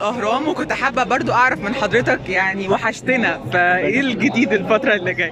الاهرام وكنت حابه برضو اعرف من حضرتك يعني وحشتنا فايه الجديد الفتره اللي جايه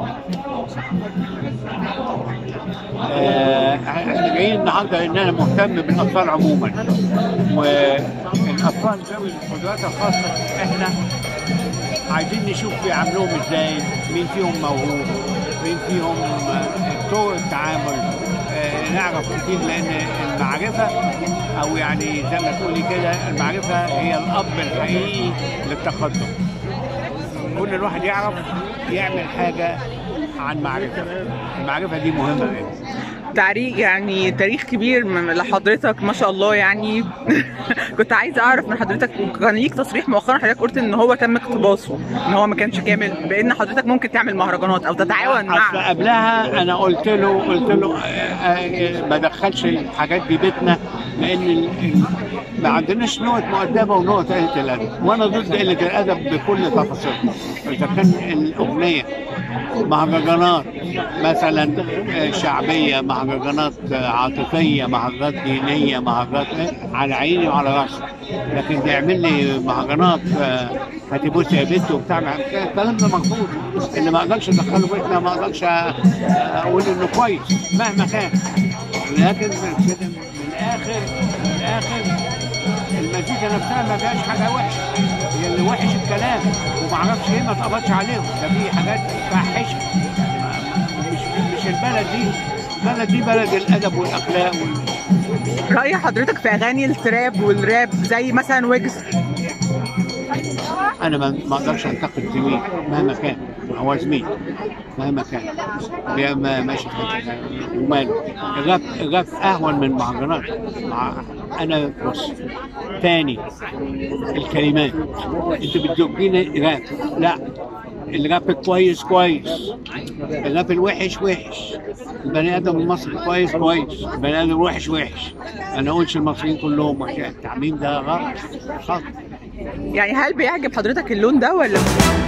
آه، احنا جايين النهارده لان انا مهتم بالاطفال عموما والاطفال ذوي القدرات الخاصه احنا عايزين نشوف بيعاملوهم ازاي مين فيهم موهوب مين فيهم آه، طرق التعامل آه، نعرف كتير لان المعرفه او يعني زي ما تقولي كده المعرفه هي الاب الحقيقي للتقدم كل الواحد يعرف يعمل حاجه عن معرفه المعرفه دي مهمه يعني. تاريخ يعني تاريخ كبير من- لحضرتك ما شاء الله يعني كنت عايزه اعرف من حضرتك كان ليك تصريح مؤخرا حضرتك قلت ان هو تم اقتباسه ان هو ما كانش كامل بان حضرتك ممكن تعمل مهرجانات او تتعاون اصل مع قبلها انا قلت له قلت له آه، آه، ما دخلش الحاجات دي بيتنا لان ال- ال- ما عندناش نوع مؤدبه ونوع قله الادب وانا ضد قله الادب بكل تفاصيلها اذا كان الاغنيه مهرجانات مثلا آه، شعبيه مهرجانات آه، عاطفيه مهرجانات دينيه مهرجانات إيه، على عيني وعلى راسي لكن تعمل لي مهرجانات آه، هتبص يا بنت وبتاع الكلام ده مرفوض اللي ما اقدرش ادخله بيتنا ما اقدرش اقول انه كويس مهما كان لكن كده من الاخر من الاخر المزيكا نفسها ما فيهاش حاجه وحشه هي اللي وحش الكلام وما اعرفش ايه ما اتقبضش عليهم ده في حاجات فاحشه يعني ما- مش مش البلد دي البلد دي بلد الادب والاخلاق وال... راي حضرتك في اغاني التراب والراب زي مثلا ويجز انا ما ما اقدرش انتقد زميل مهما كان هو زميل مهما كان بي- ما- ماشي في حتة. وماله الراب الراب اهون من المهرجانات مع انا بص تاني الكلمات انت بتجيبيني راب لا الراب كويس كويس الراب الوحش وحش البني ادم المصري كويس كويس البني ادم الوحش وحش انا اقولش المصريين كلهم وحش التعميم ده غلط خطأ يعني هل بيعجب حضرتك اللون ده ولا